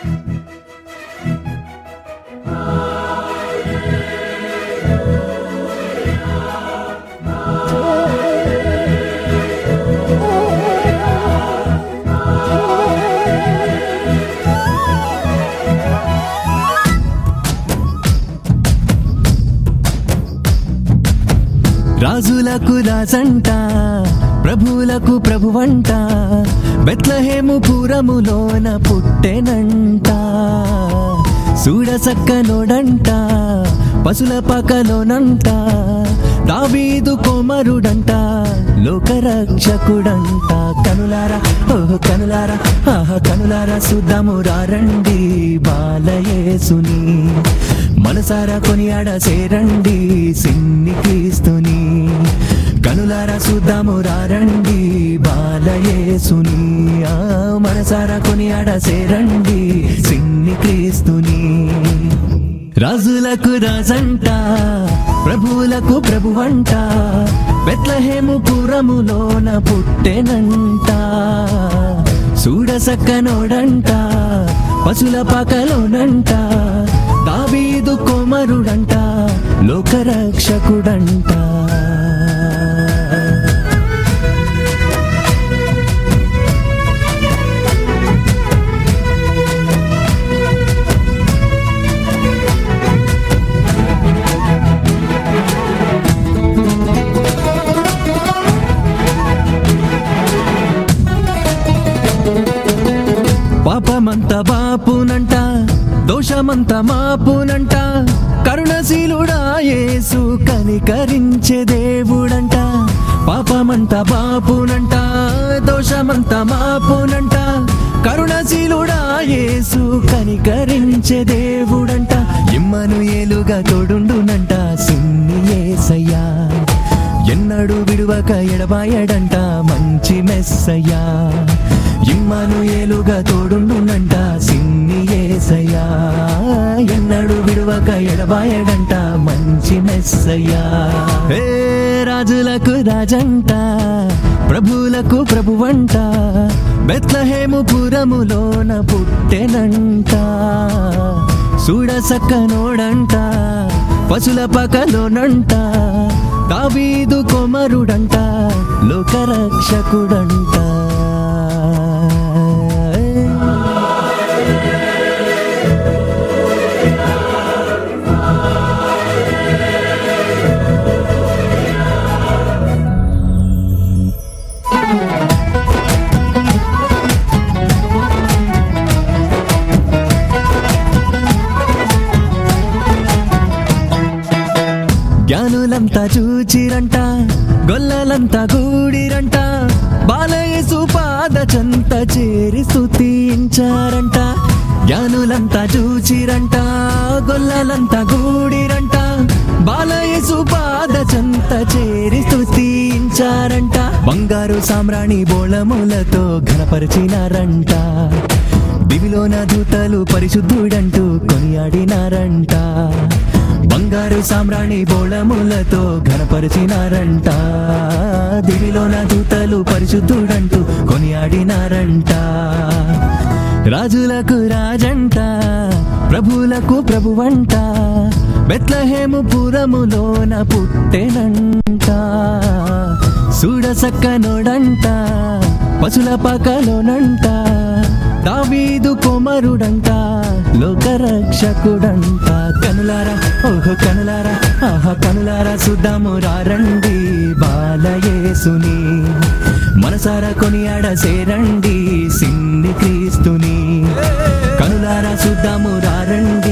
రాజులకు రాజంట ప్రభువులకు ప్రభువంట బెత్లహేము పురములోన పుట్టెనంట సూడసక్కనోడంట పశుల పకలోనంట దావీదు కోమరుడంట లోకరక్షకుడంట కనులారా ఓహో కనులారా ఆహా కనులారా సుద్దము రారండి బాలయేసుని మనసారా కొనియాడ సేరండి సిన్ని క్రీస్తుని కనులారా చూద్దాము రారండి బాలయేసుని ఆ మనసారా కొనియాడ సేరండి సిన్ని క్రీస్తుని రాజులకు రాజంట ప్రభువులకు ప్రభువంట బెత్లహేము పురములోన పుట్టెనంట చూడసక్కనోడంట పశుల పకలోనంట దావీదు కోమరుడంట లోకరక్షకుడంట పాపమంత బాపునంట దోషమంత మాపునంట కరుణశీలుడా యేసు కనికరించే దేవుడంట పాపమంత బాపునంట దోషమంత మాపునంట కరుణశీలుడా యేసు కనికరించే దేవుడంట ఇమ్మను ఏలుగా తోడుండునంట సిన్ని ఏసయ్యా ఎన్నడు విడువక ఎడబాయడంట మంచి మెస్సయ్యా ఇమ్మను ఏలుగా తోడుండునంట సిన్ని ఏసయ్యా ఎన్నడు విడువక ఎడబాయడంట మంచి మెస్సయ్యా ఏ రాజులకు రాజంట ప్రభువులకు ప్రభువంట బెత్లహేము పురములోన పుట్టెనంట చూడసక్కనోడంట పశుల పకలోనంట దావీదు కొమరుడంట లోకరక్షకుడంట జ్ఞానులంతా చూచిరంట గొల్లలంతా గూడిరంట బాలయేసు పాద చెంత చేరి స్తుతించారంట జ్ఞానులంతా చూచిరంట గొల్లలంతా గూడిరంట బాలయేసు పాద చెంత చేరి స్తుతించారంట బంగారు సామ్రాణి బోళములతో ఘనపరిచినారంట దివిలోన దూతలు పరిశుద్ధుడంటూ కొనియాడినారంట బంగారు సామ్రాణి బోళములతో ఘనపరిచినారంట దివిలోన దూతలు పరిశుద్ధుడంటూ కొనియాడినారంట రాజులకు రాజంట ప్రభువులకు ప్రభువంట బెత్లహేము పురములోన పుట్టెనంట చూడసక్కనోడంట పశుల పకలోనంట దావీదు కుమరుడంట లోకరక్షకుడంట కనులారా ఓహో కనులారా ఆహా కనులారా సుద్దాము రారండి బాలయేసుని మనసారా కొనియాడ సేరండి సిన్ని క్రీస్తుని కనులారా సుద్దాము రారండి